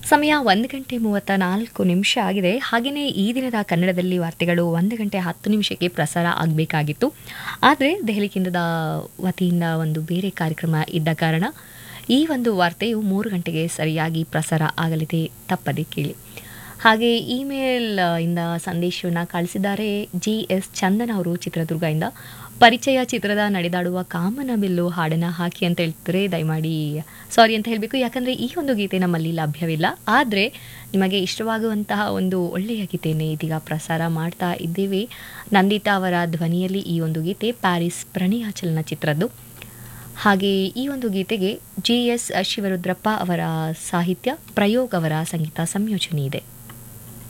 ಸಮಯ ಒಂದು ಗಂಟೆ ಮೂವತ್ತ ನಾಲ್ಕು ನಿಮಿಷ ಆಗಿದೆ ಹಾಗೆಯೇ ಈ ದಿನದ ಕನ್ನಡದಲ್ಲಿ ವಾರ್ತೆಗಳು ಒಂದು ಗಂಟೆ ಹತ್ತು ನಿಮಿಷಕ್ಕೆ ಪ್ರಸಾರ ಆಗಬೇಕಾಗಿತ್ತು ಆದರೆ ದೆಹಲಿ ಕೇಂದ್ರದ ವತಿಯಿಂದ ಒಂದು ಬೇರೆ ಕಾರ್ಯಕ್ರಮ ಇದ್ದ ಕಾರಣ ಈ ಒಂದು ವಾರ್ತೆಯು ಮೂರು ಗಂಟೆಗೆ ಸರಿಯಾಗಿ ಪ್ರಸಾರ ಆಗಲಿದೆ ತಪ್ಪದೆ ಕೇಳಿ ಹಾಗೆ ಇಮೇಲ್ ಆ, ಇಂದ ಸಂದೇಶವನ್ನು ಕಳಿಸಿದ್ದಾರೆ ಜಿ ಎಸ್ ಚಂದನ್ ಅವರು ಚಿತ್ರದುರ್ಗದಿಂದ ಪರಿಚಯ ಚಿತ್ರದ ನಡೆದಾಡುವ ಕಾಮನ ಬಿಲ್ಲು ಹಾಡನ್ನು ಹಾಕಿ ಅಂತ ಹೇಳ್ತಾರೆ ದಯಮಾಡಿ ಸಾರಿ ಅಂತ ಹೇಳಬೇಕು ಯಾಕಂದರೆ ಈ ಒಂದು ಗೀತೆ ನಮ್ಮಲ್ಲಿ ಲಭ್ಯವಿಲ್ಲ ಆದರೆ ನಿಮಗೆ ಇಷ್ಟವಾಗುವಂತಹ ಒಂದು ಒಳ್ಳೆಯ ಗೀತೆಯನ್ನೇ ಇದೀಗ ಪ್ರಸಾರ ಮಾಡ್ತಾ ಇದ್ದೇವೆ ನಂದಿತಾ ಅವರ ಧ್ವನಿಯಲ್ಲಿ ಈ ಒಂದು ಗೀತೆ ಪ್ಯಾರಿಸ್ ಪ್ರಣಯ ಚಲನಚಿತ್ರದ್ದು ಹಾಗೆ ಈ ಒಂದು ಗೀತೆಗೆ ಜಿ ಎಸ್ ಶಿವರುದ್ರಪ್ಪ ಅವರ ಸಾಹಿತ್ಯ ಪ್ರಯೋಗ್ ಅವರ ಸಂಗೀತ ಸಂಯೋಜನೆ ಇದೆ